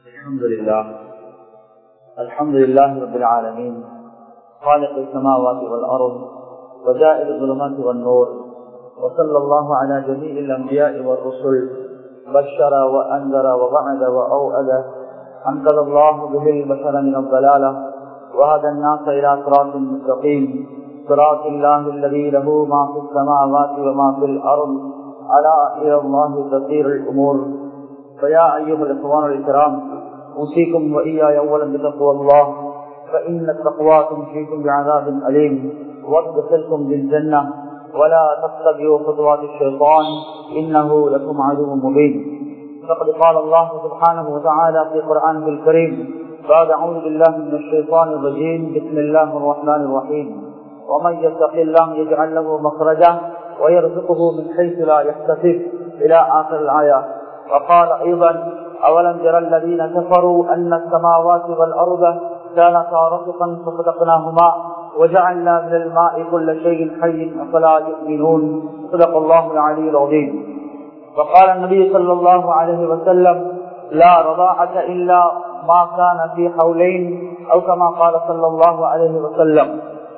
الحمد لله الحمد لله رب العالمين خالق السماوات والأرض وجائل الظلمات والنور وصلى الله على جميع الأنبياء والرسل بشر وأنذر ووعد وأوأد أنقذ الله به البشر من الضلالة وهدى الناس إلى صراط مستقيم صراط الله الذي له ما في السماوات وما في الأرض ألا إلى الله تسير الأمور فيا أيها الإخوان الكرام أوصيكم وإياي أولا بتقوى الله فإن التقوى تمشيكم بعذاب أليم وادخلكم بالجنة ولا تتبعوا خطوات الشيطان إنه لكم عدو مبين فقد قال الله سبحانه وتعالى في قرآنه الكريم بعد أعوذ بالله من الشيطان الرجيم بسم الله الرحمن الرحيم ومن يتق الله يجعل له مخرجا ويرزقه من حيث لا يحتسب إلى آخر الآية وقال أيضا أولم ترى الذين كفروا أن السماوات والأرض كانتا رتقا ففتقناهما وجعلنا من الماء كل شيء حي أفلا يؤمنون صدق الله العلي العظيم وقال النبي صلى الله عليه وسلم لا رضاعة إلا ما كان في حولين أو كما قال صلى الله عليه وسلم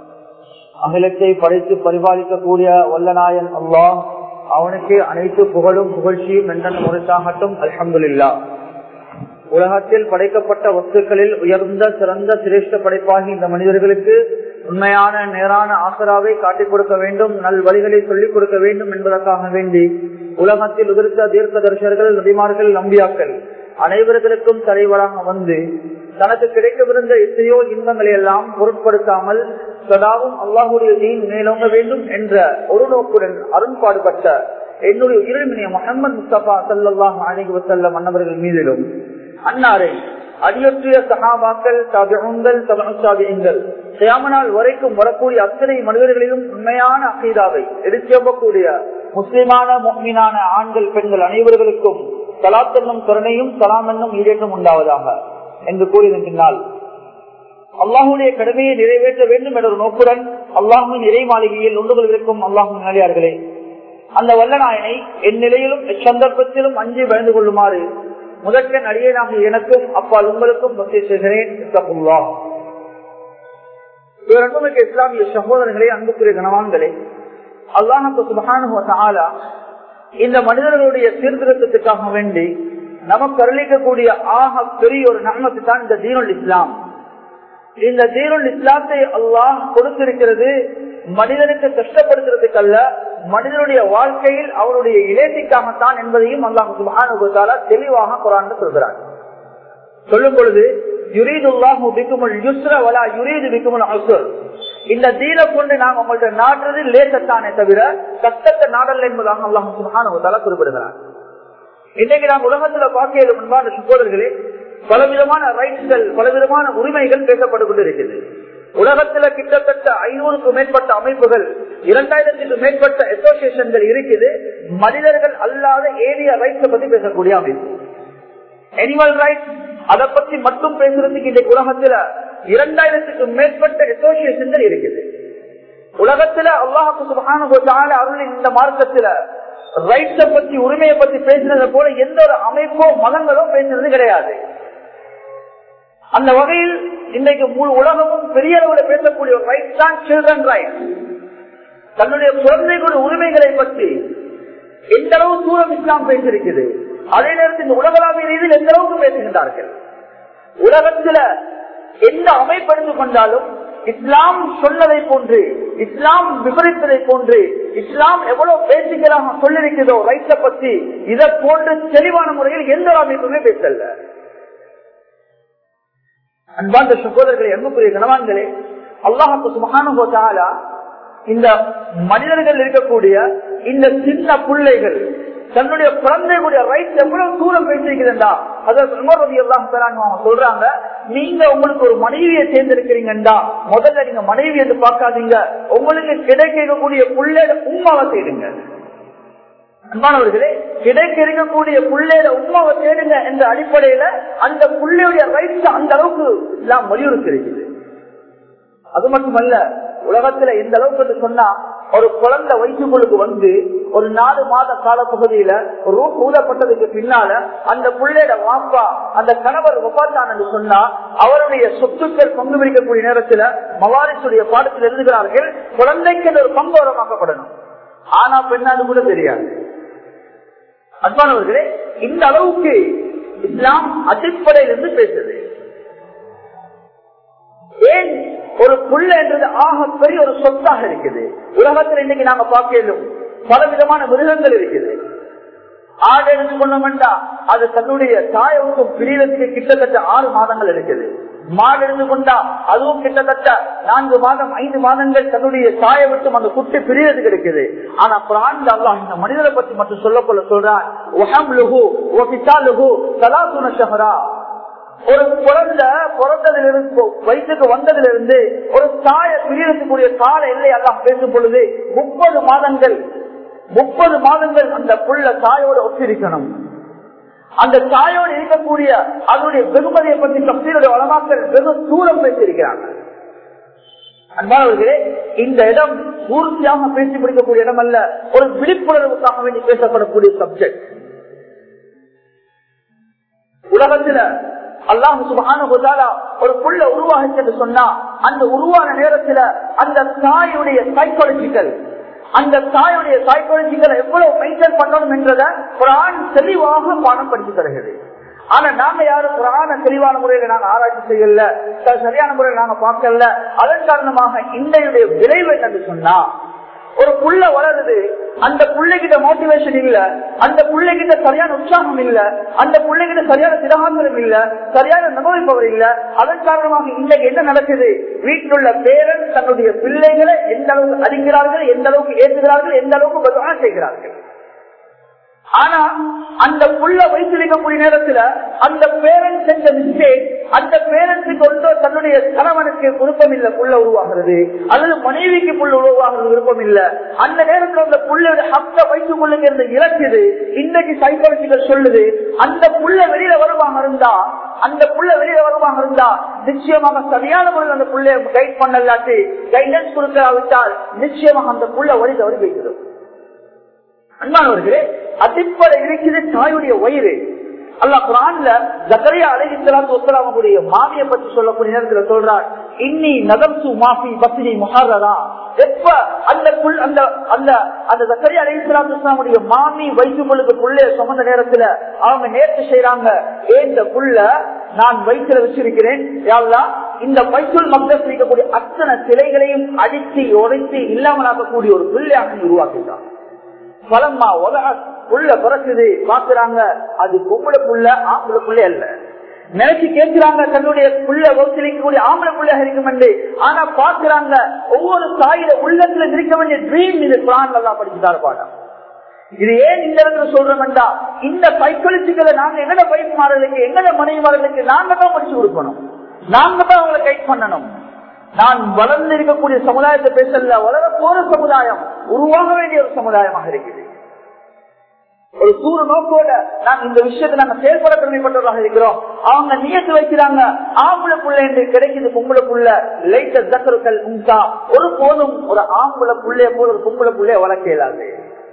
அகிலத்தை படைத்து பரிபாலிக்கக்கூடிய வல்லநாயன் அல்லாஹ் அவனுக்கு அனைத்து புகழும் புகழ்ச்சியும் என்றென்று முறைத்தாகட்டும் அல்ஹம்துல்லா உலகத்தில் படைக்கப்பட்ட வஸ்துக்களில் உயர்ந்த சிறந்த சிரேஷ்ட படைப்பாகி இந்த மனிதர்களுக்கு உண்மையான நேரான ஆசராவை காட்டிக் கொடுக்க வேண்டும் நல் வழிகளை சொல்லிக் கொடுக்க வேண்டும் என்பதற்காக வேண்டி உலகத்தில் உதிர்த்த தீர்க்க தரிசர்கள் நபிமார்கள் நம்பியாக்கள் அனைவர்களுக்கும் தலைவராக வந்து தனக்கு கிடைக்கவிருந்த எத்தனையோ இன்பங்களை எல்லாம் பொருட்படுத்தாமல் சதாவும் அல்லாஹுடைய தீன் மேலோங்க வேண்டும் என்ற ஒரு நோக்குடன் அருண்பாடுபட்ட என்னுடைய உயிரிழமினிய முகமது முஸ்தபா சல்லாஹ் அணிகு வசல்லம் அன்னவர்கள் மீதிலும் அன்னாரை அடியொற்றிய சகாபாக்கள் தபிகள் தபனுசாபியங்கள் சியாமனால் வரைக்கும் வரக்கூடிய அத்தனை மனிதர்களிலும் உண்மையான அகீதாவை எடுத்தியம்பக்கூடிய முஸ்லிமான மீனான ஆண்கள் பெண்கள் அனைவர்களுக்கும் சலாத் என்னும் கருணையும் சலாம் என்னும் ஈடேற்றம் உண்டாவதாக என்று கூறியிருக்கின்றால் அல்லாஹுடைய கடமையை நிறைவேற்ற வேண்டும் என்ற ஒரு நோக்குடன் அல்லாஹுவின் இறை மாளிகையில் ஒன்று கொள்வதற்கும் அல்லாஹுவின் நிலையார்களே அந்த வல்லநாயனை என் நிலையிலும் சந்தர்ப்பத்திலும் அஞ்சு பயந்து கொள்ளுமாறு முதற்கன் அடியேனாக எனக்கும் அப்பால் உங்களுக்கும் பக்தி செய்கிறேன் அன்புமிக்க இஸ்லாமிய சகோதரர்களே அன்புக்குரிய கனவான்களே அல்லாஹு சுபகானு இந்த மனிதர்களுடைய சீர்திருத்தத்துக்காக வேண்டி நமக்கு அருளிக்கக்கூடிய ஆக பெரிய ஒரு நன்மத்து தான் இந்த தீனுல் இஸ்லாம் இந்த தீனுல் இஸ்லாத்தை அல்லாஹ் கொடுத்திருக்கிறது மனிதனுக்கு கஷ்டப்படுத்துறதுக்கு அல்ல மனிதனுடைய வாழ்க்கையில் அவருடைய இலேசிக்காகத்தான் என்பதையும் அல்லாஹ் சுபானுபத்தால தெளிவாக குரான் சொல்கிறார் சொல்லும் பொழுது யுரீதுல்லாஹு பிக்குமுல் யுஸ்ர வலா யுரீது பிக்குமுல் அசுர் இந்த தீன கொண்டு நாங்க உங்கள்ட்ட நாடுறது லேசத்தானே தவிர கஷ்டத்தை நாடல் என்பதாக அல்லாஹ் சுபானுபத்தால குறிப்பிடுகிறார் இன்னைக்கு நாம் உலகத்துல பார்க்க முன்பான சகோதரர்களே பலவிதமான ரைட்ஸ்கள் பலவிதமான உரிமைகள் பேசப்பட்டு கொண்டிருக்கிறது உலகத்துல கிட்டத்தட்ட ஐநூறுக்கும் மேற்பட்ட அமைப்புகள் இரண்டாயிரத்துக்கும் மேற்பட்ட அசோசியேஷன்கள் இருக்குது மனிதர்கள் அல்லாத ஏரியா ரைட்ஸ் பத்தி பேசக்கூடிய அமைப்பு அனிமல் ரைட்ஸ் அதை பத்தி மட்டும் பேசுறதுக்கு இன்றைக்கு உலகத்துல இரண்டாயிரத்துக்கும் மேற்பட்ட அசோசியேஷன்கள் இருக்குது உலகத்துல அல்லாஹு சுபகான அருளின் இந்த மார்க்கத்துல ரைட்ஸ பத்தி உரிமையை பத்தி பேசுனது போல எந்த ஒரு அமைப்போ மதங்களோ பேசுறது கிடையாது அந்த வகையில் இன்றைக்கு முழு உலகமும் பெரிய அளவில் பேசக்கூடிய ஒரு ரைட் தான் சில்ட்ரன் ரைட் தன்னுடைய குழந்தைகளுடைய உரிமைகளை பற்றி எந்த அளவு தூரம் இஸ்லாம் பேசியிருக்கிறது அதே நேரத்தில் இந்த உலகளாவிய ரீதியில் எந்த அளவுக்கு பேசுகின்றார்கள் உலகத்துல எந்த அமைப்படுத்திக் கொண்டாலும் இஸ்லாம் சொன்னதை போன்று இஸ்லாம் விவரித்ததை போன்று இஸ்லாம் எவ்வளவு பேசிக்கலாக சொல்லிருக்கிறதோ ரைட்ட பத்தி இதை போன்று தெளிவான முறையில் எந்த ஒரு அமைப்புமே பேசல அன்பார்ந்த சகோதரர்களை அன்புக்குரிய கணவான்களே அல்லாஹாக்கு சுமகான இந்த மனிதர்கள் இருக்கக்கூடிய இந்த சின்ன பிள்ளைகள் தன்னுடைய குழந்தைகளுடைய ரைட்ஸ் எவ்வளவு தூரம் பேசிருக்கிறா அதாவது சொல்றாங்க நீங்க உங்களுக்கு ஒரு மனைவியை தேர்ந்தெடுக்கிறீங்கடா முதல்ல நீங்க மனைவி என்று பார்க்காதீங்க உங்களுக்கு கிடைக்கக்கூடிய புள்ளையோட உண்மாவை தேடுங்க அன்பானவர்களே கிடைக்க இருக்கக்கூடிய புள்ளையோட உண்மாவை தேடுங்க என்ற அடிப்படையில அந்த புள்ளையுடைய ரைட்ஸ் அந்த அளவுக்கு எல்லாம் வலியுறுத்தி இருக்குது அது மட்டுமல்ல உலகத்துல எந்த அளவுக்கு சொன்னா ஒரு குழந்தை வயிற்றுக்குள்ளுக்கு வந்து ஒரு நாலு மாத கால பகுதியில ரூ ஊதப்பட்டதுக்கு பின்னால அந்த பிள்ளையோட வாப்பா அந்த கணவர் ஒப்பாத்தான் என்று சொன்னா அவருடைய சொத்துக்கள் பங்கு பிடிக்கக்கூடிய நேரத்துல மவாரிசுடைய பாடத்தில் எழுதுகிறார்கள் குழந்தைக்கு ஒரு பங்கு உரமாக்கப்படணும் ஆனா பெண்ணாது கூட தெரியாது அன்பானவர்களே இந்த அளவுக்கு இஸ்லாம் அடிப்படையிலிருந்து பேசுது ஏன் ஒரு புள்ள என்றது ஆக பெரிய ஒரு சொத்தாக இருக்குது உலகத்தில் இன்னைக்கு நாங்க பார்க்கலும் பல விதமான மிருகங்கள் இருக்குது ஆடு எடுத்துக்கொண்டோம்டா அது தன்னுடைய தாயவுக்கும் பிரியத்துக்கு கிட்டத்தட்ட ஆறு மாதங்கள் இருக்குது மாடு எடுத்து கொண்டா அதுவும் கிட்டத்தட்ட நான்கு மாதம் ஐந்து மாதங்கள் தன்னுடைய தாயை விட்டும் அந்த குட்டி பிரியறதுக்கு இருக்குது ஆனா பிராண்ட் அல்லாஹ் இந்த மனிதரை பத்தி மட்டும் சொல்ல கொள்ள சொல்றான் ஒரு குழந்தை பிறந்ததிலிருந்து வயிற்றுக்கு வந்ததிலிருந்து ஒரு தாயை பிரியறதுக்குரிய கால எல்லை எல்லாம் பேசும் பொழுது முப்பது மாதங்கள் முப்பது மாதங்கள் அந்த புள்ள தாயோட ஒத்திருக்கணும் அந்த தாயோடு இருக்கக்கூடிய அதனுடைய வெகுமதியை பற்றி கம்பீருடைய வளமாக்கள் வெகு தூரம் பேசியிருக்கிறாங்க அன்பானவர்களே இந்த இடம் பூர்த்தியாக பேசி முடிக்கக்கூடிய இடம் அல்ல ஒரு விழிப்புணர்வுக்காக வேண்டி பேசப்படக்கூடிய சப்ஜெக்ட் உலகத்துல அல்லாஹு சுபகான ஒரு புள்ள உருவாகிச்சு என்று சொன்னா அந்த உருவான நேரத்துல அந்த தாயுடைய சைக்காலஜிக்கல் அந்த தாயுடைய சைக்காலஜிக்கலை எவ்வளவு மெயின்டைன் பண்ணணும் என்றத குரான் தெளிவாக பாடம் படித்து தருகிறது ஆனா நாங்க யாரும் குரான தெளிவான முறையில நாங்க ஆராய்ச்சி செய்யல சரியான முறையில் நாங்க பார்க்கல அதன் காரணமாக இன்றையுடைய விளைவு என்னன்னு சொன்னா ஒரு புள்ள வளருது அந்த பிள்ளைகிட்ட மோட்டிவேஷன் இல்ல அந்த பிள்ளைகிட்ட சரியான உற்சாகம் இல்ல அந்த பிள்ளைகிட்ட சரியான திரகாந்திரம் இல்ல சரியான நுகர்ப்பவர் இல்ல அதன் காரணமாக இன்னைக்கு என்ன நடக்குது வீட்டில் உள்ள பேரன் தன்னுடைய பிள்ளைகளை எந்த அளவுக்கு அறிகிறார்கள் எந்த அளவுக்கு ஏற்றுகிறார்கள் எந்த அளவுக்கு பதுவாக செய்கிறார்கள் ஆனா அந்த புள்ள வைத்திருக்கக்கூடிய நேரத்துல அந்த பேரண்ட் செஞ்ச மிஸ்டேக் அந்த பேரண்ட்ஸுக்கு ஒன்றோ தன்னுடைய கணவனுக்கு விருப்பம் இல்ல புள்ள உருவாகிறது அல்லது மனைவிக்கு புள்ள உருவாகிறது விருப்பம் இல்ல அந்த நேரத்தில் அந்த புள்ளையோட ஹக்க வைத்துக் கொள்ளுங்க இறக்குது இன்றைக்கு சைக்காலஜிகள் சொல்லுது அந்த புள்ள வெளியில வருவாங்க இருந்தா அந்த புள்ள வெளியில வருவாங்க இருந்தா நிச்சயமாக சரியான முறையில் அந்த புள்ளைய கைட் பண்ணலாட்டி கைடன்ஸ் கொடுக்காவிட்டால் நிச்சயமாக அந்த புள்ள வழி தவறி வைக்கிறது அன்பானவர்களே அடிப்படை இருக்குது தாயுடைய வயிறு அல்லா குரான்ல ஜக்கரியா அலைஹிஸ்ஸலாத்து வஸ்ஸலாமுடைய மாமியை பற்றி சொல்லக்கூடிய நேரத்துல சொல்றார் இன்னி நதம்சு மாஃபி பஸ்ரி முஹர்ரரா எப்ப அந்த புல் அந்த அந்த அந்த ஜக்கரியா அலைஹிஸ்ஸலாத்து வஸ்ஸலாமுடைய மாமி வயிற்றுமுழுக்கு புள்ளைய சுமந்த நேரத்துல அவங்க நேர்த்து செய்யறாங்க இந்த புள்ள நான் வயிற்றுல வச்சிருக்கிறேன் யாருலா இந்த பைத்துல் மக்கள் இருக்கக்கூடிய அத்தனை சிலைகளையும் அடித்து உடைத்து இல்லாமலாக்கக்கூடிய ஒரு பிள்ளையாக நீ உருவாக்குகிறான் பலம்மா உலக புள்ள பிறக்குது பாக்குறாங்க அது பொம்பளை புள்ள ஆம்பளை புள்ளை அல்ல நினைச்சு கேட்கிறாங்க தன்னுடைய புள்ள வகுத்திருக்கக்கூடிய ஆம்பளை புள்ளையாக இருக்கும் என்று ஆனா பாக்குறாங்க ஒவ்வொரு தாயில உள்ளத்துல இருக்க வேண்டிய ட்ரீம் இது பிளான் எல்லாம் படிச்சுட்டாரு பாடம் இது ஏன் இந்த இடத்துல சொல்றோம்டா இந்த சைக்காலஜிக்கலை நாங்க எங்கட பைப் மாறதுக்கு எங்கட மனைவி மாறதுக்கு நாங்க தான் படிச்சு கொடுக்கணும் நாங்க தான் அவங்களை கைட் பண்ணணும் நான் வளர்ந்து இருக்கக்கூடிய சமுதாயத்தை பேசல வளர போற சமுதாயம் உருவாக வேண்டிய ஒரு சமுதாயமாக இருக்குது ஒரு சூறு நோக்கோட நாங்க இந்த விஷயத்தை நாங்க செயல்பட கடமைப்பட்டவர்களாக இருக்கிறோம் அவங்க நியத்து வைக்கிறாங்க ஆம்பளை புள்ள என்று கிடைக்குது பொம்பளை புள்ள லைட்ட தக்கருக்கள் உண்டா ஒரு போதும் ஒரு ஆம்பளை புள்ளைய போல ஒரு பொம்பளை புள்ளைய வளர்க்க இயலாது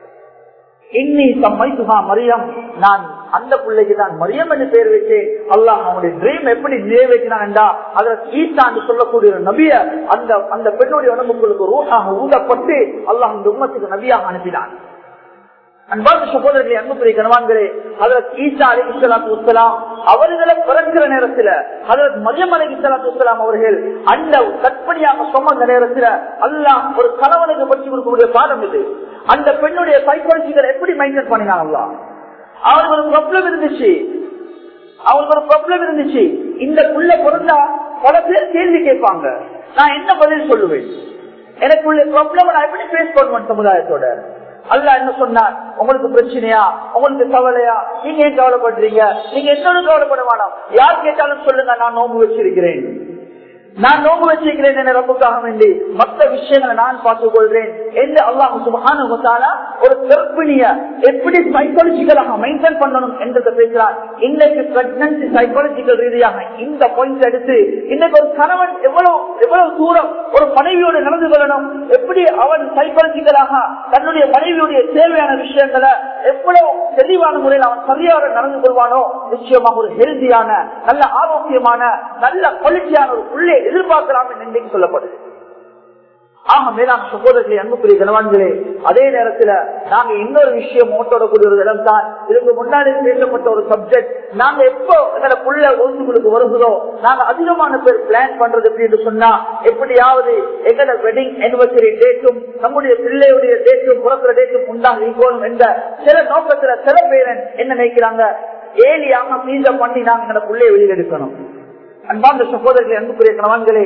இன்னி சம்மைத்துமா மரியம் நான் அந்த பிள்ளைக்கு தான் மரியம் என்று பேர் வச்சு அல்லாஹ் அவனுடைய ட்ரீம் எப்படி நிறைவேற்றினான்டா அதற்கு ஈசா என்று சொல்லக்கூடிய ஒரு நபிய அந்த அந்த பெண்ணுடைய உடம்புகளுக்கு ரூஹாக ஊதப்பட்டு அல்லாஹ் இந்த உம்மத்துக்கு நபியாக அனுப்பினான் அன்பார்ந்த சகோதரர்களை அன்புக்குரிய கணவான்களே அதற்கு ஈசா அலி இஸ்லாத்து வலாம் அவர்களை பிறக்கிற நேரத்துல அதற்கு மரியம் அலி இஸ்லாத்து வலாம் அவர்கள் அந்த கற்பனையாக சொன்ன நேரத்துல அல்லாஹ் ஒரு கணவனுக்கு பற்றி கொடுக்கக்கூடிய பாடம் இது அந்த பெண்ணுடைய சைக்காலஜிகள் எப்படி மெயின்டைன் பண்ணினாங்களா அவருக்கு ஒரு ப்ராப்ளம் இருந்துச்சு அவருக்கு ஒரு ப்ராப்ளம் இருந்துச்சு இந்த புள்ள பிறந்தா பல பேர் கேள்வி கேட்பாங்க நான் என்ன பதில் சொல்லுவேன் எனக்கு உள்ள ப்ராப்ளம் நான் எப்படி பேஸ் பண்ணுவேன் சமுதாயத்தோட அல்ல என்ன சொன்னார் உங்களுக்கு பிரச்சனையா உங்களுக்கு கவலையா நீங்க ஏன் கவலைப்படுறீங்க நீங்க என்னோட கவலைப்பட வேணாம் யார் கேட்டாலும் சொல்லுங்க நான் நோம்பு வச்சிருக்கிறேன் நான் நோம்பு வச்சிருக்கிறேன் என ரப்புக்காக வேண்டி மற்ற விஷயங்களை நான் பார்த்துக் கொள்றேன் என்று அல்லாஹ் சுபஹான ஒரு கற்பிணிய எப்படி சைக்காலஜிக்கலாக மெயின்டைன் பண்ணணும் என்றதை பேசுறார் இன்னைக்கு பிரெக்னன்சி சைக்காலஜிக்கல் ரீதியாக இந்த பாயிண்ட் எடுத்து இன்னைக்கு ஒரு கணவன் எவ்வளவு எவ்வளவு தூரம் ஒரு மனைவியோடு நடந்து கொள்ளணும் எப்படி அவன் சைக்காலஜிக்கலாக தன்னுடைய மனைவியுடைய தேவையான விஷயங்களை எவ்வளவு தெளிவான முறையில் அவன் சரியாக நடந்து கொள்வானோ நிச்சயமாக ஒரு ஹெல்தியான நல்ல ஆரோக்கியமான நல்ல குவாலிட்டியான ஒரு புள்ளையை எதிர்பார்க்கலாம் என்று இன்றைக்கு சொல்லப்படுது ஆக மேலாம் சகோதரர்களே அன்புக்குரிய கனவான்களே அதே நேரத்துல நாங்க இன்னொரு விஷயம் ஓட்டோடக்கூடிய ஒரு இடம் தான் இதுக்கு முன்னாடி பேசப்பட்ட ஒரு சப்ஜெக்ட் நாங்க எப்போ எங்களை புள்ள ஒழுங்குகளுக்கு வருகிறோ நாங்க அதிகமான பேர் பிளான் பண்றது அப்படின்னு சொன்னா எப்படியாவது எங்களோட வெட்டிங் அனிவர்சரி டேட்டும் நம்முடைய பிள்ளையுடைய டேட்டும் பிறக்கிற டேட்டும் உண்டாக இருக்கணும் என்ற சில நோக்கத்துல சில பேர் என்ன நினைக்கிறாங்க ஏலியாக மீத பண்ணி நாங்க எங்களோட பிள்ளைய வெளியெடுக்கணும் அன்பார்ந்த சகோதரர்களே அன்புக்குரிய கணவன்களே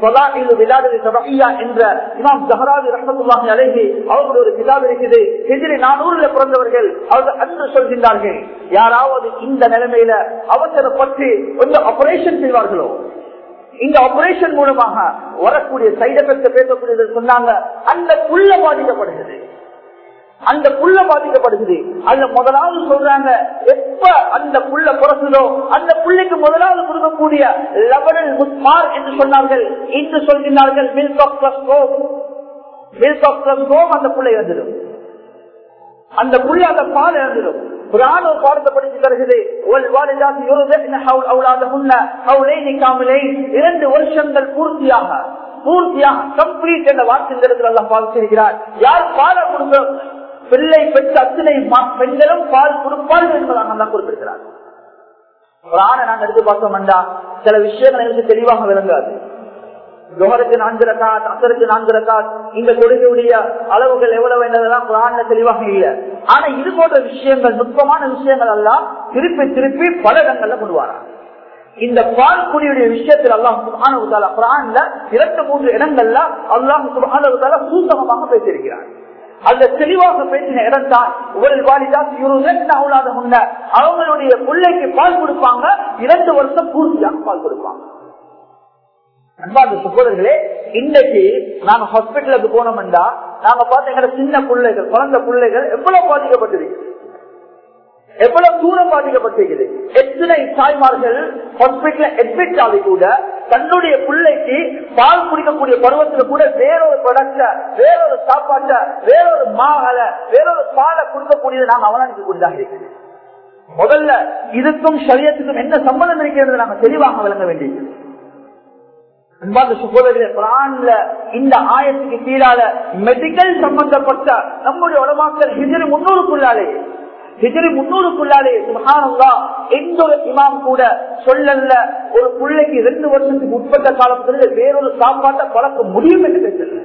என்ற இமாம் ஜஹராவி ரஹமத்துல்லாஹி அலைஹி அவர்கள் ஒரு கிதாப் இருக்குது எதிரி நானூறுல பிறந்தவர்கள் அவர்கள் அன்று சொல்கின்றார்கள் யாராவது இந்த நிலைமையில அவசரப்பட்டு கொஞ்சம் ஆபரேஷன் செய்வார்களோ இந்த ஆபரேஷன் மூலமாக வரக்கூடிய சைடு எஃபெக்ட் பேசக்கூடியது சொன்னாங்க அந்த புள்ள பாதிக்கப்படுகிறது அந்த புள்ள பாதிக்கப்படுகிறது அதுல முதலாவது சொல்றாங்க எப்ப அந்த புள்ள பிறகுதோ அந்த புள்ளைக்கு முதலாவது கொடுக்கக்கூடிய லெவலில் முஸ்மார் என்று சொன்னார்கள் இன்று சொல்கிறார்கள் milk off plus home milk off plus home அந்த புள்ளை வந்துடும் அந்த புள்ள அந்த பால் இறந்துடும் குரான் ஒரு பாடத்தை படித்து தருகிறது இரண்டு வருஷங்கள் பூர்த்தியாக பூர்த்தியாக கம்ப்ளீட் என்ற வார்த்தை இந்த இடத்துல எல்லாம் பாதிச்சிருக்கிறார் யார் பாலை கொடுக்க பிள்ளை பெற்ற அத்தனை பெண்களும் பால் கொடுப்பார்கள் என்பதாக தான் குறிப்பிடுகிறார் ஒரு ஆணை நாங்கள் எடுத்து பார்த்தோம்டா சில விஷயங்கள் எங்களுக்கு தெளிவாக விளங்காது ஜோஹருக்கு நான்கு ரக்காத் அசருக்கு நான்கு ரக்காத் இந்த கொள்கையுடைய அளவுகள் எவ்வளவு என்னதெல்லாம் குரான்ல தெளிவாக இல்லை ஆனா இது போன்ற விஷயங்கள் நுட்பமான விஷயங்கள் எல்லாம் திருப்பி திருப்பி பல இடங்கள்ல கொண்டு இந்த பால் குடியுடைய விஷயத்தில் அல்லாஹ் சுபான குரான்ல இரண்டு மூன்று இடங்கள்ல அல்லாஹ் சுபான சூசகமாக பேசியிருக்கிறார் அந்த தெளிவாக பேசின இடம் தான் அவங்களுடைய பிள்ளைக்கு பால் கொடுப்பாங்க இரண்டு வருஷம் பூர்த்தியாக பால் கொடுப்பாங்க அன்பார்ந்த சகோதரர்களே இன்னைக்கு நாங்க ஹாஸ்பிட்டலுக்கு போனோம்டா நாங்க பார்த்தீங்கன்னா சின்ன பிள்ளைகள் குழந்தை பிள்ளைகள் எவ்வளவு பாதிக்கப்பட்டிருக்கு எவ்வளவு தூரம் பாதிக்கப்பட்டிருக்குது எத்தனை தாய்மார்கள் ஹாஸ்பிட்டல அட்மிட் ஆகி கூட தன்னுடைய பிள்ளைக்கு பால் குடிக்கக்கூடிய பருவத்துல கூட வேறொரு ப்ரொடக்ட வேறொரு சாப்பாட்ட வேறொரு மாகல வேறொரு பாலை கொடுக்கக்கூடியது நாங்க அவதானிக்கக்கூடியதாக இருக்குது முதல்ல இதுக்கும் சரியத்துக்கும் என்ன சம்பந்தம் இருக்கிறது நாங்க தெளிவாக விளங்க வேண்டியது அன்பார்ந்த சகோதரர்களே பிரான்ல இந்த ஆயத்துக்கு கீழால மெடிக்கல் சம்பந்தப்பட்ட நம்முடைய உடமாக்கள் ஹிஜரி முன்னூறுக்குள்ளாலே ஹிஜரி முன்னூறுக்குள்ளாலே சுகானந்தா எந்த ஒரு இமாம் கூட சொல்லல ஒரு பிள்ளைக்கு ரெண்டு வருஷத்துக்கு உட்பட்ட காலத்துல வேறொரு சாப்பாட்டை பழக்க முடியும் என்று பேசல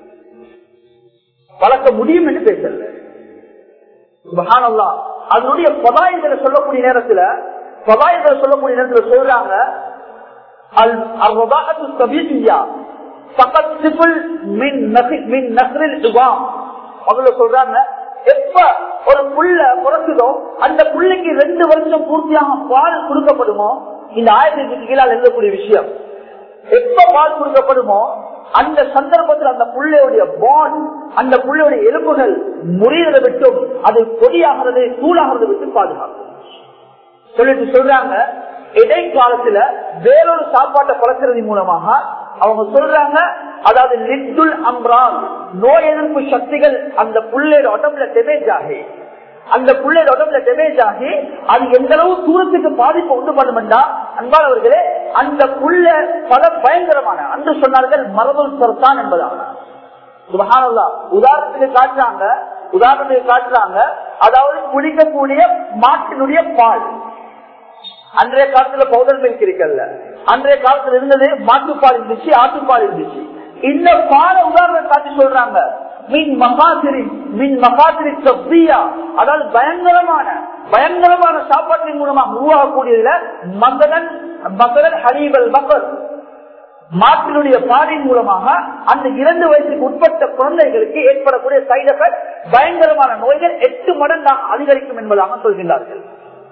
பழக்க முடியும் என்று பேசல சுகானந்தா அதனுடைய பதாயங்களை சொல்லக்கூடிய நேரத்துல பதாயங்களை சொல்லக்கூடிய நேரத்துல சொல்றாங்க الرضاعة الطبيعية فقط سفل من من نخر العظام அவங்க சொல்றாங்க எப்ப ஒரு புள்ள பிறக்குதோ அந்த புள்ளைக்கு ரெண்டு வருஷம் பூர்த்தியாக பால் கொடுக்கப்படுமோ இந்த ஆயிரத்தி கீழால் எழுதக்கூடிய விஷயம் எப்ப பால் கொடுக்கப்படுமோ அந்த சந்தர்ப்பத்தில் அந்த புள்ளையுடைய பான் அந்த புள்ளையுடைய எலும்புகள் முறியதை விட்டும் அது பொடியாகிறது தூளாகிறது விட்டு பாதுகாக்கும் சொல்லிட்டு சொல்றாங்க இடைக்காலத்துல வேறொரு சாப்பாட்டை பழக்கிறது மூலமாக அவங்க சொல்றாங்க அதாவது லிட்டுல் அம்ரான் நோய் எதிர்ப்பு சக்திகள் அந்த புள்ளையோட உடம்புல டெமேஜ் ஆகி அந்த புள்ளையோட உடம்புல டெமேஜ் ஆகி அது எந்த அளவு தூரத்துக்கு பாதிப்பு உண்டு பண்ணுமெண்டா அன்பானவர்களே அந்த புள்ள பல பயங்கரமான அன்று சொன்னார்கள் மரபுல் சர்தான் என்பதாக சுபஹானல்லா உதாரணத்துக்கு காட்டுறாங்க உதாரணத்துக்கு காட்டுறாங்க அதாவது குடிக்கக்கூடிய மாட்டினுடைய பால் அன்றைய காலத்துல பவுடர் மில்க் இருக்கல்ல அன்றைய காலத்துல இருந்தது மாட்டுப்பால் இருந்துச்சு ஆட்டுப்பால் இருந்துச்சு இந்த பால உதாரணம் காட்டி சொல்றாங்க மின் மகாசிரி மின் மகாசிரி சப்தியா அதாவது பயங்கரமான பயங்கரமான சாப்பாட்டின் மூலமாக உருவாகக்கூடியதுல மகனன் மகனன் ஹரீபல் மக்கள் மாட்டினுடைய பாலின் மூலமாக அந்த இரண்டு வயசுக்கு உட்பட்ட குழந்தைகளுக்கு ஏற்படக்கூடிய சைடு எஃபெக்ட் பயங்கரமான நோய்கள் எட்டு மடங்காக அதிகரிக்கும் என்பதாக சொல்கின்றார்கள்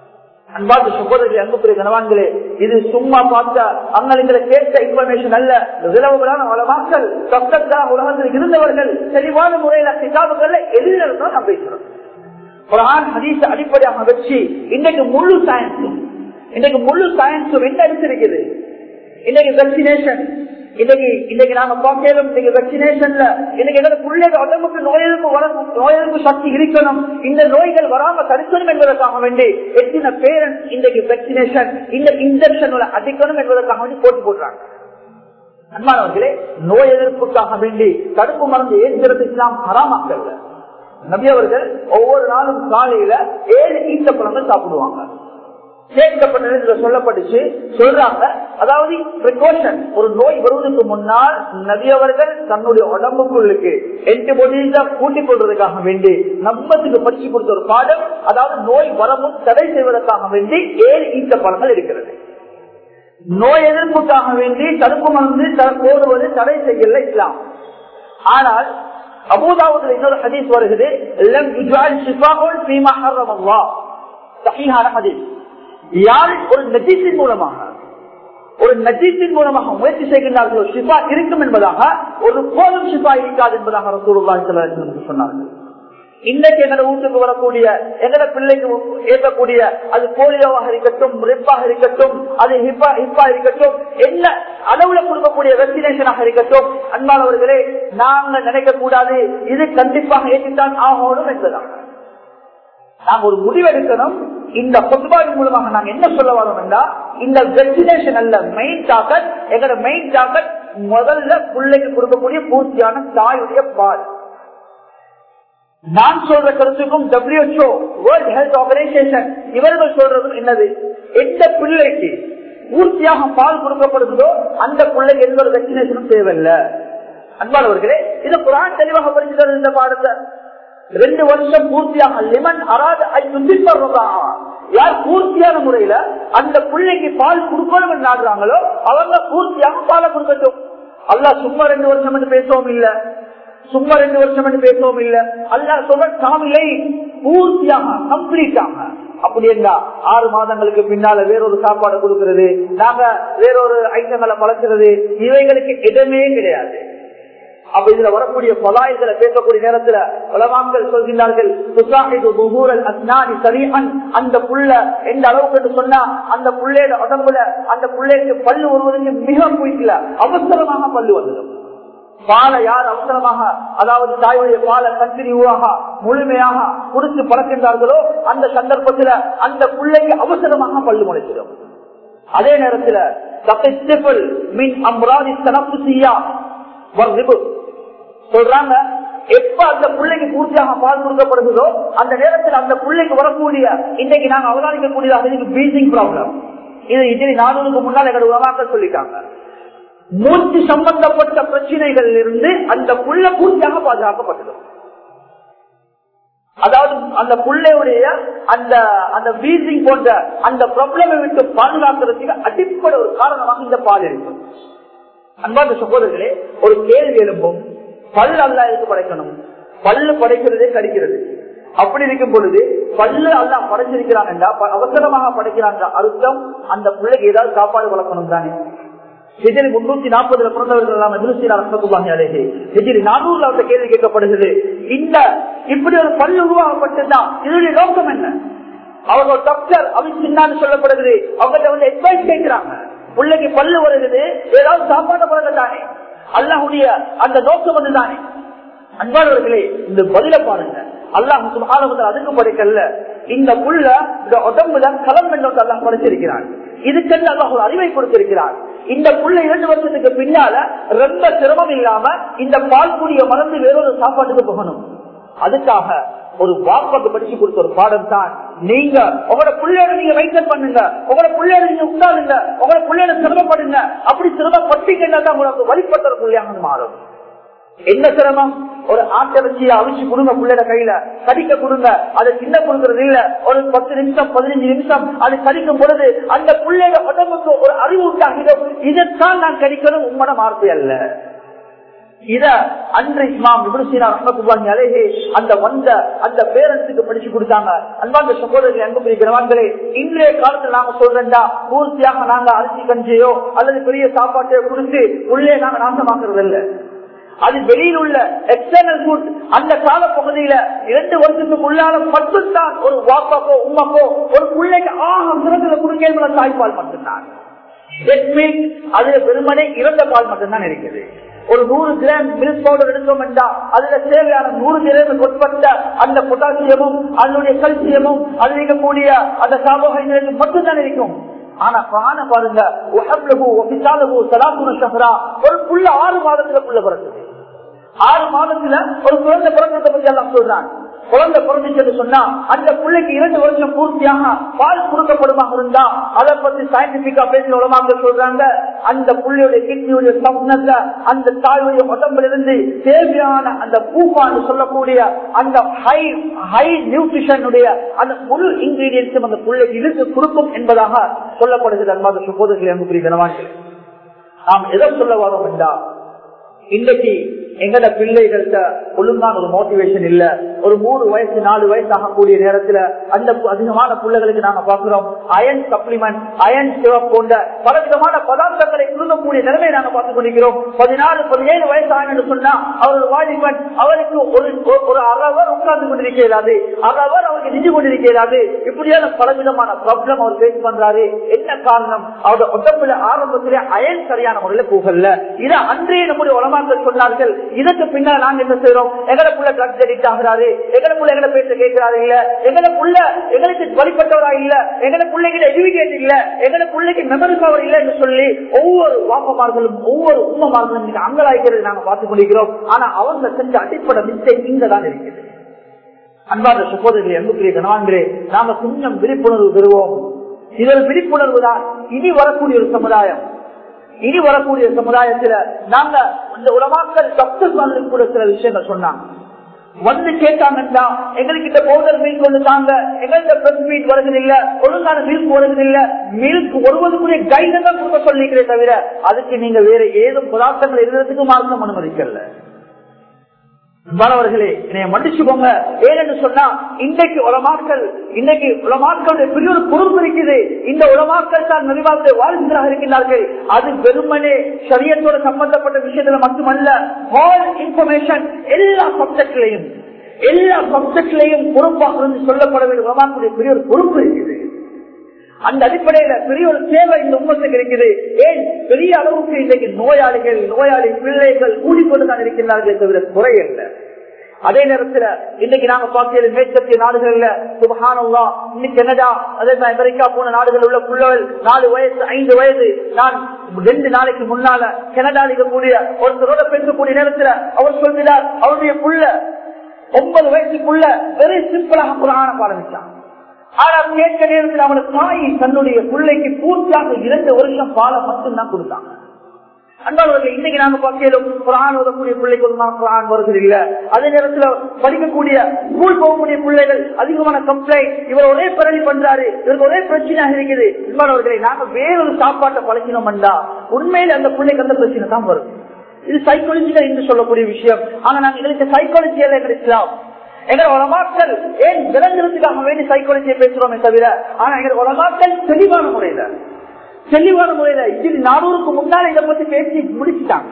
அன்பார்ந்த சகோதரர்களே அன்புக்குரிய கனவான்களே இது சும்மா பார்த்த அங்களை கேட்ட இன்ஃபர்மேஷன் அல்ல விளவுகளான பல மக்கள் சப்தத்தா உலகத்தில் இருந்தவர்கள் தெளிவான முறையில கிதாபுகள்ல எழுதினதான் நாம் பேசுறோம் குரான் ஹதீஸ் அடிப்படையாக வச்சு இன்னைக்கு முழு சயின்ஸும் இன்னைக்கு முழு சயின்ஸும் என்ன அடிச்சிருக்குது இன்னைக்கு வெக்சினேஷன் இன்னைக்கு இன்னைக்கு நாங்க பார்க்கலும் இன்னைக்கு வெக்சினேஷன்ல இன்னைக்கு எங்களுக்கு பிள்ளைங்க உடம்புக்கு நோய் எதிர்ப்பு வர நோய் எதிர்ப்பு சக்தி இருக்கணும் இந்த நோய்கள் வராம தடுக்கணும் என்பதற்காக வேண்டி எத்தனை பேரண்ட்ஸ் இன்றைக்கு வெக்சினேஷன் இந்த இன்ஜெக்ஷன் அடிக்கணும் என்பதற்காக வேண்டி போட்டி போடுறாங்க அன்பானவர்களே நோய் எதிர்ப்புக்காக வேண்டி தடுப்பு மருந்து ஏற்கிறது இஸ்லாம் ஹராமாக்கல்ல நபி அவர்கள் ஒவ்வொரு நாளும் காலையில ஏழு ஈட்ட பழங்கள் சாப்பிடுவாங்க சேர்க்கப்பட்டது சொல்லப்பட்டுச்சு சொல்றாங்க அதாவது பிரிகாஷன் ஒரு நோய் வருவதற்கு முன்னால் நபியவர்கள் தன்னுடைய உடம்புக்குள்ளுக்கு என்டிபாடிஸ கூட்டிக் கொள்வதற்காக வேண்டி நம்மத்துக்கு படிச்சு கொடுத்த ஒரு பாடம் அதாவது நோய் வரமும் தடை செய்வதற்காக வேண்டி ஏழு ஈட்ட பழங்கள் இருக்கிறது நோய் எதிர்ப்புக்காக வேண்டி தடுப்பு மருந்து போடுவது தடை செய்யல இஸ்லாம் ஆனால் அபூதாவுக்கு இன்னொரு ஹதீஸ் வருகிறது ஹதீஸ் யார் ஒரு நஜீசின் மூலமாக ஒரு நஜீசின் மூலமாக முயற்சி செய்கின்றார்களோ ஷிஃபா இருக்கும் என்பதாக ஒரு போதும் ஷிஃபா இருக்காது என்பதாக சொன்னார்கள் இன்னைக்கு எங்களை வீட்டுக்கு வரக்கூடிய எங்கட பிள்ளைக்கு ஏற்கக்கூடிய அது போலியோவாக இருக்கட்டும் ரிப்பாக இருக்கட்டும் அது ஹிப்பா ஹிப்பா இருக்கட்டும் என்ன அளவுல கொடுக்கக்கூடிய வெக்சினேஷனாக இருக்கட்டும் அன்பானவர்களே நாங்க நினைக்க கூடாது இது கண்டிப்பாக ஏற்றித்தான் ஆகணும் என்பதாக நாங்க ஒரு முடிவெடுக்கணும் இந்த பொதுவாவின் மூலமாக நாங்க என்ன சொல்ல வரோம் என்றால் இந்த வெக்சினேஷன் அல்ல மெயின் டாக்கட் எங்களோட மெயின் டாக்கட் முதல்ல பிள்ளைக்கு கொடுக்கக்கூடிய பூர்த்தியான தாயுடைய பால் நான் சொல்ற கருத்துக்கும் டபிள்யூஹெச்ஓ வேர்ல்ட் ஹெல்த் ஆர்கனைசேஷன் இவர்கள் சொல்றதும் என்னது எந்த பிள்ளைக்கு பூர்த்தியாக பால் கொடுக்கப்படுகிறதோ அந்த பிள்ளைக்கு எந்த ஒரு வெக்சினேஷனும் தேவையில்லை அன்பானவர்களே இது குரான் தெளிவாக படிச்சுக்கிறது இந்த பாடத்தை ரெண்டு வருஷம் பூர்த்தியாக லிமன் அராது யார் பூர்த்தியான முறையில அந்த பிள்ளைக்கு பால் கொடுக்கணும் நாடுறாங்களோ அவங்க பூர்த்தியாக பாலை கொடுக்கட்டும் அல்ல சும்மா ரெண்டு வருஷம் என்று பேசவும் இல்ல சும்மா ரெண்டு வருஷம் என்று பேசவும் இல்ல அல்ல சொல்ற சாமியை பூர்த்தியாக கம்ப்ளீட்டாக அப்படி இருந்தா ஆறு மாதங்களுக்கு பின்னால வேறொரு சாப்பாடு கொடுக்கிறது நாங்க வேறொரு ஐட்டங்களை பழக்கிறது இவைகளுக்கு இடமே கிடையாது அப்ப இதுல வரக்கூடிய பலாய்களை பேசக்கூடிய நேரத்துல பலவான்கள் சொல்கிறார்கள் அந்த புள்ள எந்த அளவுக்கு சொன்னா அந்த புள்ளையோட உடம்புல அந்த புள்ளைக்கு பல்லு வருவதற்கு மிக பிடிக்கல அவசரமாக பல்லு வந்துடும் பாலை யார் அவசரமாக அதாவது தாயுடைய பாலை கண்டினியூவாக முழுமையாக குடித்து பழக்கின்றார்களோ அந்த சந்தர்ப்பத்துல அந்த பிள்ளைக்கு அவசரமாக பல்லு முளைச்சிடும் அதே நேரத்துல மின் அம்ராதி தனப்பு செய்யா சொல்றாங்க எப்ப அந்த பிள்ளைக்கு பூர்த்தியாக பால் கொடுக்கப்படுகிறதோ அந்த நேரத்தில் அந்த பிள்ளைக்கு வரக்கூடிய இன்னைக்கு நாங்க அவதானிக்கக்கூடியதாக இதுக்கு பீசிங் ப்ராப்ளம் இது இதில் நானூறுக்கு முன்னால் எங்களோட உலமாக்கள் சொல்லிட்டாங்க மூச்சு சம்பந்தப்பட்ட பிரச்சனைகள் இருந்து அந்த புள்ள பூர்த்தியாக பாதுகாக்கப்பட்டது அதாவது அந்த புள்ளையுடைய அந்த அந்த வீசிங் போன்ற அந்த ப்ராப்ளமை விட்டு பாதுகாக்கிறதுக்கு அடிப்படை ஒரு காரணமாக இந்த பால் இருக்கும் அன்பார்ந்த சகோதரர்களே ஒரு கேள்வி எழும்பும் பல் அல்லா எதுக்கு படைக்கணும் பல்லு படைக்கிறதே கடிக்கிறது அப்படி இருக்கும் பொழுது பல்லு அல்லா படைச்சிருக்கிறான் என்றா அவசரமாக படைக்கிறான் அர்த்தம் அந்த பிள்ளைக்கு ஏதாவது சாப்பாடு வளர்க்கணும் தானே ஹிஜரி முன்னூத்தி நாற்பதுல பிறந்தவர்கள் ஹிஜரி நானூறுல அவர்கிட்ட கேள்வி கேட்கப்படுகிறது இந்த இப்படி ஒரு பல்லு உருவாக்கப்பட்டிருந்தா இதனுடைய நோக்கம் என்ன அவங்க ஒரு டாக்டர் அவன் சின்னான்னு சொல்லப்படுகிறது அவங்ககிட்ட வந்து அட்வைஸ் கேட்கிறாங்க பிள்ளைக்கு பல்லு வருகிறது ஏதாவது சாப்பாடு பிறகு தானே அல்லாஹுடைய அந்த நோக்கம் வந்து தானே அன்பானவர்களே இந்த பதில பாருங்க அல்லாஹ் அதுக்கு படைக்கல இந்த புள்ள இந்த உடம்புல களம் என்று அல்லாஹ் படைச்சிருக்கிறான் இதுக்கென்று அல்லாஹ் ஒரு அறிவை கொடுத்திருக்கிறார் இந்த புள்ள இரண்டு வருஷத்துக்கு பின்னால ரொம்ப சிரமம் இல்லாம இந்த பால் கூடிய மறந்து வேறொரு சாப்பாட்டுக்கு போகணும் அதுக்காக ஒரு வாப்பாக்கு படிச்சு கொடுத்த ஒரு பாடம் தான் நீங்க உங்களோட பிள்ளையோட நீங்க வைக்கல் பண்ணுங்க உங்களோட பிள்ளையோட நீங்க உட்காருங்க உங்களோட பிள்ளையோட சிரமப்படுங்க அப்படி சிரமப்பட்டீங்கன்னா தான் உங்களுக்கு வழிபட்ட பிள்ளையாக மாறும் என்ன சிரமம் ஒரு ஆட்டிறைச்சியை அவிச்சு கொடுங்க பிள்ளைட கையில கடிக்க கொடுங்க அதை சின்ன கொடுக்கறது இல்ல ஒரு பத்து நிமிஷம் பதினஞ்சு நிமிஷம் அது கடிக்கும் பொழுது அந்த பிள்ளைட உடம்புக்கு ஒரு அறிவு உண்டாகிடும் இதைத்தான் நான் கடிக்கணும் உம்மட வார்த்தை அல்ல இத அன்று இமாம் இப்ரசீனா ரஹமத்துல்லாஹி அலைஹி அந்த வந்த அந்த பேரண்ட்ஸுக்கு படிச்சு கொடுத்தாங்க அன்பார்ந்த சகோதரர்கள் அன்பு கிரவான்களே இன்றைய காலத்துல நாங்க சொல்றேன்டா பூர்த்தியாக நாங்க அரிசி கஞ்சியோ அல்லது பெரிய சாப்பாட்டையோ கொடுத்து உள்ளே நாங்க நாசமாக்குறது இல்லை அது வெளியில் உள்ள எக்ஸ்டர்னல் ஃபுட் அந்த கால பகுதியில இரண்டு வருஷத்துக்குள்ளால மட்டும்தான் ஒரு வாப்பாக்கோ உமாக்கோ ஒரு பிள்ளைக்கு ஆக சிறந்த குடுக்கல தாய்ப்பால் மட்டும்தான் அதுல வெறுமனே இறந்த பால் மட்டும்தான் இருக்குது ஒரு நூறு கிராம் மில்க் பவுடர் எடுத்தோம் என்றா அதுல தேவையான நூறு கிராம் உட்பட்ட அந்த பொட்டாசியமும் அதனுடைய கல்சியமும் அதில் இருக்கக்கூடிய அந்த கார்போஹைட்ரேட் மட்டும்தான் இருக்கும் ஆனா பிராண பாருங்க ஒரு புள்ள ஆறு மாதத்துல புள்ள பிறக்குது ஆறு மாதத்துல ஒரு குழந்தை பிறந்ததை பத்தி எல்லாம் சொல்றாங்க குழந்தை பிறந்துச்சு சொன்னா அந்த பிள்ளைக்கு இரண்டு வருஷம் பூர்த்தியாக பால் கொடுக்கப்படுமாக இருந்தா அதை பத்தி சயின்டிபிக்கா பேசுற உலமாக சொல்றாங்க அந்த புள்ளையுடைய கிட்னியுடைய சப்னத்துல அந்த தாயுடைய உடம்புல இருந்து தேவையான அந்த பூப்பான்னு சொல்லக்கூடிய அந்த ஹை ஹை நியூட்ரிஷனுடைய அந்த முழு இன்கிரீடியன்ஸும் அந்த பிள்ளைக்கு இருந்து கொடுக்கும் என்பதாக சொல்லப்படுகிறது அன்பாத சுபோதர்கள் அன்புக்குரிய கனவான்கள் நாம் எதை சொல்ல வரோம் என்றா இன்னைக்கு எங்கட பிள்ளைகள்கிட்ட ஒழுங்கான ஒரு மோட்டிவேஷன் இல்ல ஒரு மூணு வயசு நாலு வயசு ஆகக்கூடிய நேரத்துல அந்த அதிகமான பிள்ளைகளுக்கு நாங்க பாக்குறோம் அயன் சப்ளிமெண்ட் அயன் சிவப் போன்ற பலவிதமான பதார்த்தங்களை குழுங்கக்கூடிய நிலைமை நாங்க பார்த்துக் கொண்டிருக்கிறோம் பதினாலு பதினேழு வயசு ஆகிட்டு சொன்னா அவர் வாலிபன் அவருக்கு ஒரு ஒரு அறவர் உட்கார்ந்து கொண்டிருக்கிறாரு அறவர் அவருக்கு நின்று கொண்டிருக்கிறாரு இப்படியான பலவிதமான ப்ராப்ளம் அவர் பேஸ் பண்றாரு என்ன காரணம் அவருடைய உடம்புல ஆரம்பத்திலே அயன் சரியான முறையில போகல இதை அன்றே நம்முடைய உலமாக்கள் சொன்னார்கள் இதற்கு பின்னால் நாங்க என்ன செய்யறோம் எங்களை புள்ள ட்ரக்ஸ் அடிக்ட் ஆகிறாரு எங்களை புள்ள எங்களை பேச கேட்கிறாரு இல்ல எங்களை புள்ள எங்களுக்கு வழிபட்டவரா இல்ல எங்களை பிள்ளைகிட்ட எஜுகேட் இல்ல எங்களை பிள்ளைக்கு மெமரி பவர் இல்ல என்று சொல்லி ஒவ்வொரு வாப்பமார்களும் ஒவ்வொரு உண்மமார்களும் இன்னைக்கு அங்கலாய்க்கிறது நாங்க பார்த்துக் கொண்டிருக்கிறோம் ஆனா அவங்க செஞ்ச அடிப்படை மிஸ்டேக் இங்க தான் இருக்குது அன்பான சகோதரி அன்புக்குரிய கணவான்களே நாம கொஞ்சம் விழிப்புணர்வு பெறுவோம் இதில் விழிப்புணர்வு தான் இனி வரக்கூடிய ஒரு சமுதாயம் இனி வரக்கூடிய சமுதாயத்துல நாங்க இந்த உலமாக்கள் சக்சஸ் கூட சில விஷயங்கள் சொன்னாங்க வந்து கேட்டாங்கன்னா எங்ககிட்ட பவுடர் மீன் கொண்டு தாங்க எங்கள்கிட்ட பிரஸ் மீட் வருகிறது இல்ல ஒழுங்கான மில்க் வருகிறது இல்ல மில்க் ஒருவதுக்குரிய கைடு தான் கொடுக்க சொல்லிக்கிறே தவிர அதுக்கு நீங்க வேற ஏதும் பதார்த்தங்கள் எழுதுறதுக்கு மார்க்கம் அனுமதிக்கல மாணவர்களே என்னைய மன்னிச்சுக்கோங்க ஏனென்று சொன்னா இன்றைக்கு உலமாக்கள் இன்னைக்கு உலமாக்களுடைய பெரிய ஒரு பொறுப்பு இருக்குது இந்த உலமாக்கள் தான் நபிவாவுடைய வாழ்க்கையாக இருக்கின்றார்கள் அது வெறுமனே சரியத்தோட சம்பந்தப்பட்ட விஷயத்துல மட்டுமல்ல ஆல் இன்ஃபர்மேஷன் எல்லா சப்ஜெக்ட்லையும் எல்லா சப்ஜெக்ட்லையும் பொறுப்பாக இருந்து சொல்லப்பட வேண்டிய உலமாக்களுடைய பெரிய ஒரு பொறுப்பு இருக்குது அந்த அடிப்படையில பெரிய ஒரு சேவை இந்த உண்மத்துக்கு இருக்குது ஏன் பெரிய அளவுக்கு இன்றைக்கு நோயாளிகள் நோயாளி பிள்ளைகள் கூடிக்கொண்டுதான் இருக்கின்றார்களே தவிர குறையல்ல அதே நேரத்துல இன்னைக்கு நாங்க பார்க்கிறது மேற்கத்திய நாடுகள்ல சுபகானல்லா இன்னைக்கு கனடா அதே மாதிரி அமெரிக்கா போன நாடுகள் உள்ள பிள்ளைகள் நாலு வயசு ஐந்து வயது நான் ரெண்டு நாளைக்கு முன்னால கனடால இருக்கக்கூடிய ஒருத்தரோட பேசக்கூடிய நேரத்துல அவர் சொல்கிறார் அவருடைய புள்ள ஒன்பது வயசுக்குள்ள வெரி சிம்பிளாக குரான ஆரம்பிச்சான் ஆனால் கேட்க நேரத்தில் அவனுக்கு தாய் தன்னுடைய பிள்ளைக்கு பூர்த்தியாக இரண்டு வருஷம் பாலை மட்டும்தான் கொடுத்தாங்க அன்பாளர்கள் இன்னைக்கு நாங்க பார்க்கிறோம் குரான் ஓதக்கூடிய பிள்ளைக்கு குரான் வருகிறது இல்ல அதே நேரத்துல படிக்கக்கூடிய ஸ்கூல் போகக்கூடிய பிள்ளைகள் அதிகமான கம்ப்ளைண்ட் இவர் ஒரே பிறவி பண்றாரு இவருக்கு ஒரே பிரச்சனையாக இருக்குது அன்பாளர்களை நாங்க வேறொரு சாப்பாட்டை பழக்கினோம் என்றா உண்மையில அந்த பிள்ளைக்கு அந்த பிரச்சனை தான் வரும் இது சைக்காலஜிக்கல் என்று சொல்லக்கூடிய விஷயம் ஆனா நாங்க எங்களுக்கு சைக்காலஜியில எங்களுக்கு இஸ்லாம் எங்க உலமாக்கள் ஏன் விளங்குறதுக்காக வேண்டி சைக்காலஜியை பேசுறோமே தவிர ஆனா எங்க உலமாக்கள் தெளிவான முறையில தெளிவான முறையில இது நானூறுக்கு முன்னால இதை பத்தி பேசி முடிச்சுட்டாங்க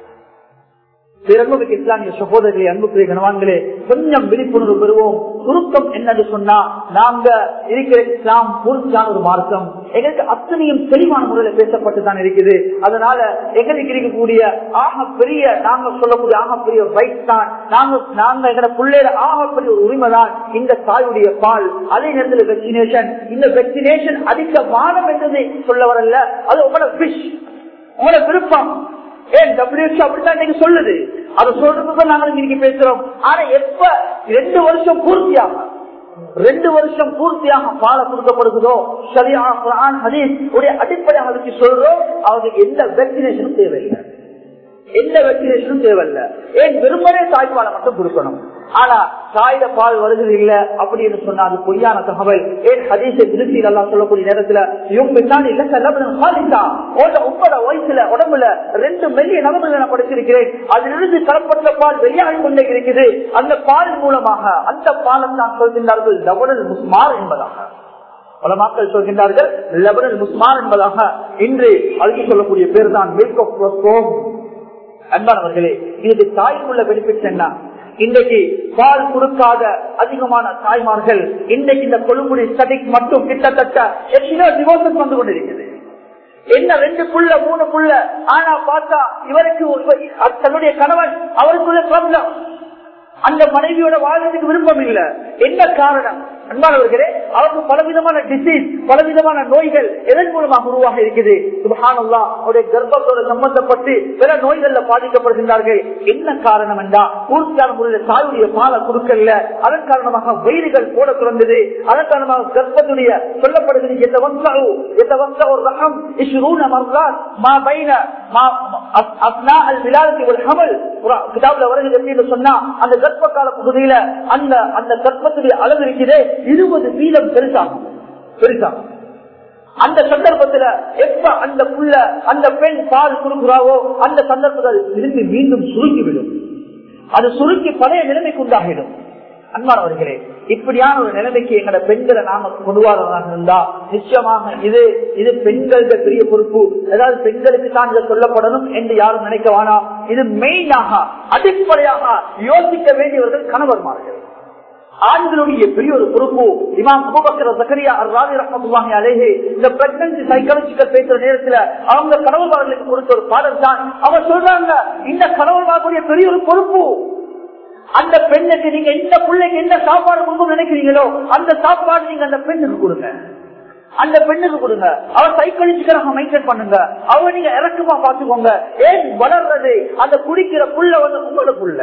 பிறகு இஸ்லாமிய சகோதரர்களே அன்புக்குரிய கனவான்களே கொஞ்சம் விழிப்புணர்வு பெறுவோம் சுருக்கம் என்னன்னு சொன்னா நாங்க இருக்கிற இஸ்லாம் பூர்த்தியான ஒரு மார்க்கம் எங்களுக்கு அத்தனையும் தெளிவான முறையில பேசப்பட்டு தான் இருக்குது அதனால எங்களுக்கு இருக்கக்கூடிய ஆக பெரிய நாங்க சொல்லக்கூடிய ஆக பெரிய ரைட் தான் நாங்க நாங்க எங்க பிள்ளையில ஆக பெரிய ஒரு உரிமை தான் இந்த தாயுடைய பால் அதே நேரத்தில் வெக்சினேஷன் இந்த வெக்சினேஷன் அதிக வானம் என்றது சொல்ல வரல அது உங்களோட விஷ் உங்களோட விருப்பம் ஏன் டபிள்யூஹெச் அப்படித்தான் நீங்க சொல்லுது அதை சொல்றதுக்கு நாங்க இன்னைக்கு பேசுறோம் ஆனா எப்ப ரெண்டு வருஷம் பூர்த்தியாக ரெண்டு வருஷம் பூர்த்தியாக பால கொடுக்கப்படுகிறதோ சரியா குரான் ஹதீஸ் உடைய அடிப்படையாக அதுக்கு சொல்றோம் அவருக்கு எந்த வேக்சினேஷனும் தேவையில்லை எந்த வெக்சினேஷனும் தேவையில்ல ஏன் வெறுமனே தாய்ப்பாலை மட்டும் கொடுக்கணும் ஆனா தாயில பால் வருகிறது இல்ல அப்படின்னு சொன்னா அது பொய்யான தகவல் ஏன் ஹதீச திருச்சி நல்லா சொல்லக்கூடிய நேரத்துல இவங்க தான் இல்ல செல்லப்படா உங்களோட வயசுல உடம்புல ரெண்டு மெல்லிய நபர்கள் நான் படிச்சிருக்கிறேன் அதிலிருந்து கலப்பட்ட பால் வெளியாகி கொண்டே இருக்குது அந்த பால் மூலமாக அந்த பாலை தான் சொல்கின்றார்கள் லவனல் முஸ்மார் என்பதாக பல மக்கள் சொல்கின்றார்கள் லெபனல் முஸ்மான் என்பதாக இன்று அதுக்கு சொல்லக்கூடிய பேர் தான் மில்க் ஆஃப் அன்பானவர்களே இது தாய்க்குள்ள பெனிஃபிட்ஸ் என்ன இன்றைக்கு பால் கொடுக்காத அதிகமான தாய்மார்கள் இன்றைக்கு இந்த கொழும்புடி ஸ்டடிக் மட்டும் கிட்டத்தட்ட எத்தனையோ டிவோர்சஸ் வந்து கொண்டிருக்கிறது என்ன ரெண்டு புள்ள மூணு புள்ள ஆனா பார்த்தா இவருக்கு தன்னுடைய கணவன் அவருக்குள்ள ப்ராப்ளம் அந்த மனைவியோட வாழ்றதுக்கு விருப்பம் இல்ல என்ன காரணம் அன்பானவர்களே அவருக்கு பலவிதமான டிசீஸ் பலவிதமான நோய்கள் எதன் மூலமாக உருவாக இருக்குது சுபஹானல்லா அவருடைய கர்ப்பத்தோடு சம்பந்தப்பட்டு பிற நோய்கள்ல பாதிக்கப்படுகின்றார்கள் என்ன காரணம் என்றா பூர்த்தியான முறையில் தாயுடைய பாலை கொடுக்கல அதன் காரணமாக வயிறுகள் போட துறந்தது அதன் காரணமாக கர்ப்பத்துடைய சொல்லப்படுகிறது எந்த வந்தாவு எந்த வந்த ஒரு ரகம் இஷ்ரூன மர்ராத் மா பைன மா அஸ்னா அல் விலாதத்தி ஒரு ஹமல் கிதாப்ல வருகிறது அப்படின்னு சொன்னா அந்த கர்ப்ப கால பகுதியில அந்த அந்த கர்ப்பத்துடைய அளவு இருக்கிறதே இருபது வீதம் பெருசாகும் பெருசாகும் அந்த சந்தர்ப்பத்துல எப்ப அந்த புள்ள அந்த பெண் பால் கொடுக்குறாவோ அந்த சந்தர்ப்பத்தில் திரும்பி மீண்டும் சுருக்கிவிடும் அது சுருக்கி பழைய நிலைமைக்கு உண்டாகிடும் அன்பானவர்களே இப்படியான ஒரு நிலைமைக்கு எங்களோட பெண்களை நாம கொண்டுவாரதாக இருந்தா நிச்சயமாக இது இது பெண்களுக்கு பெரிய பொறுப்பு ஏதாவது பெண்களுக்கு தான் இதை சொல்லப்படணும் என்று யாரும் நினைக்க வேணாம் இது மெயினாக அடிப்படையாக யோசிக்க வேண்டியவர்கள் கணவர்மார்கள் ஆண்களுடைய பெரிய ஒரு பொறுப்பு இமாம் அபுபக்கர் சக்கரியா ராவி ரஹமத்துல்லாஹி அலேஹே இந்த பிரெக்னன்சி சைக்காலஜிக்கல் பேசுற நேரத்துல அவங்க கணவன்மார்களுக்கு கொடுத்த ஒரு பாடல் தான் அவங்க சொல்றாங்க இந்த கணவன்மார்களுடைய பெரிய ஒரு பொறுப்பு அந்த பெண்ணுக்கு நீங்க எந்த பிள்ளைக்கு எந்த சாப்பாடு கொடுக்க நினைக்கிறீங்களோ அந்த சாப்பாடு நீங்க அந்த பெண்ணுக்கு கொடுங்க அந்த பெண்ணுக்கு கொடுங்க அவன் சைக்கலிச்சுக்கிறாங்க மெயின்டைன் பண்ணுங்க அவ நீங்க இறக்கமா பாத்துக்கோங்க ஏன் வளர்றது அந்த குடிக்கிற புள்ள வந்து உங்களோட புள்ள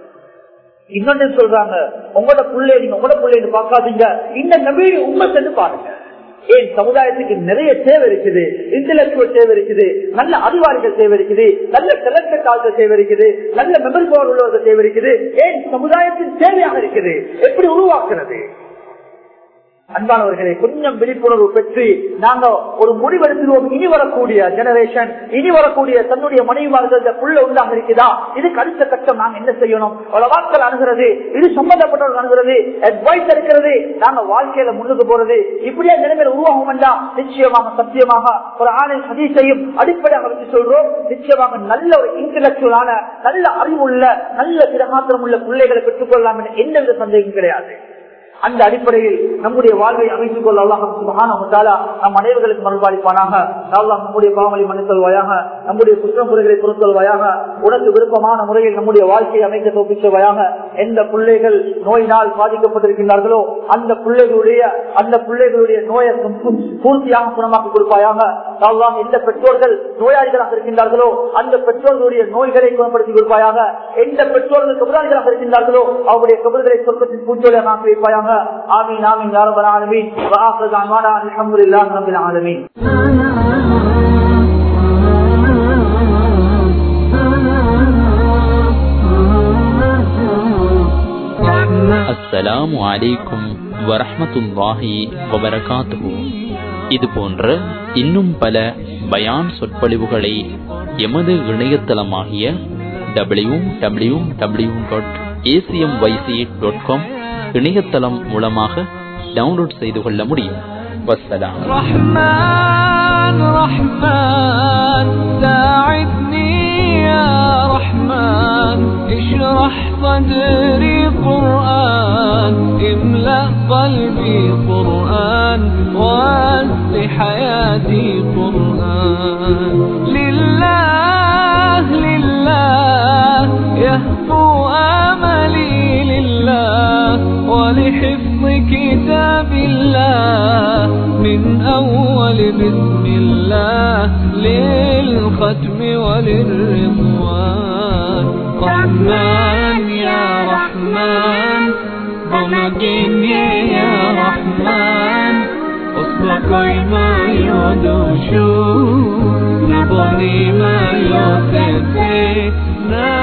இன்னொன்னு சொல்றாங்க உங்களோட புள்ளை நீங்க உங்களோட புள்ளைன்னு பார்க்காதீங்க இந்த நபீடு உண்மை பாருங்க ஏன் சமுதாயத்துக்கு நிறைய தேவை இருக்குது இன்டலெக்சுவல் தேவை இருக்குது நல்ல அறிவாளிகள் தேவை இருக்குது நல்ல செலக்டட் ஆட்கள் தேவை இருக்குது நல்ல மெமரி பவர் உள்ளவர்கள் தேவை இருக்குது ஏன் சமுதாயத்தின் தேவையாக இருக்குது எப்படி உருவாக்குறது அன்பானவர்களை கொஞ்சம் விழிப்புணர்வு பெற்று நாங்க ஒரு முடிவெடுத்துருவோம் இனி வரக்கூடிய ஜெனரேஷன் இனி வரக்கூடிய தன்னுடைய மனைவிமார்கள் இந்த புள்ள உண்டாக இருக்குதா இதுக்கு அடுத்த கட்டம் நாங்க என்ன செய்யணும் வாக்கள் அணுகிறது இது சம்பந்தப்பட்டவர்கள் அணுகிறது அட்வைஸ் இருக்கிறது நாங்க வாழ்க்கையில முன்னுக்கு போறது இப்படியே நிலைமையில உருவாகும் வேண்டாம் நிச்சயமாக சத்தியமாக ஒரு ஆணை சதீசையும் அடிப்படையாக வச்சு சொல்றோம் நிச்சயமாக நல்ல ஒரு இன்டலெக்சுவலான நல்ல அறிவுள்ள நல்ல திரகாத்திரம் உள்ள பிள்ளைகளை பெற்றுக்கொள்ளலாம் என்று எந்தவித சந்தேகம் கிடையாது அந்த அடிப்படையில் நம்முடைய வாழ்வை அமைத்துக் கொள்ள அல்லாஹால நம் அனைவர்களுக்கு மறுபாலிப்பானாக அல்லாஹ் நம்முடைய பாவங்களை மன்னித்தல்வாயாக நம்முடைய குற்றமுறைகளை பொறுத்தல்வாயாக உனக்கு விருப்பமான முறையில் நம்முடைய வாழ்க்கையை அமைக்க தோப்பிச்சவாயாக எந்த பிள்ளைகள் நோயினால் பாதிக்கப்பட்டிருக்கின்றார்களோ அந்த பிள்ளைகளுடைய அந்த பிள்ளைகளுடைய நோயை பூர்த்தியாக குணமாக்கி கொடுப்பாயாக அல்லாஹ் எந்த பெற்றோர்கள் நோயாளிகளாக இருக்கின்றார்களோ அந்த பெற்றோர்களுடைய நோய்களை குணப்படுத்தி கொடுப்பாயாக எந்த பெற்றோர்கள் கபராளிகளாக இருக்கின்றார்களோ அவருடைய கபர்களை சொர்க்கத்தின் பூஞ்சோலியாக ஆக்கி வைப்பாயாக آمين آمين يا رب العالمين وآخر دعوانا الحمد لله رب العالمين அஸ்ஸலாமு அலைக்கும் வரஹமத்துல்லாஹி வபரகாத்துஹு இது போன்ற இன்னும் பல பயான் சொற்பொழிவுகளை எமது இணையதளமாகிய W W W dot ACM YC dot com இணையதளம் மூலமாக டவுன்லோட் செய்து கொள்ள முடியும் வசலாம் رحمن رحمن ساعدني يا رحمن اشرح صدري قرآن املأ قلبي قرآن واسع حياتي قرآن لله لله يهفو آملي لله ولحفظ كتاب الله من أول بسم الله للختم وللرضوان رحمن يا رحمن رمضان يا رحمن أصبحي ما يدوشو نبني ما يوسف ربنا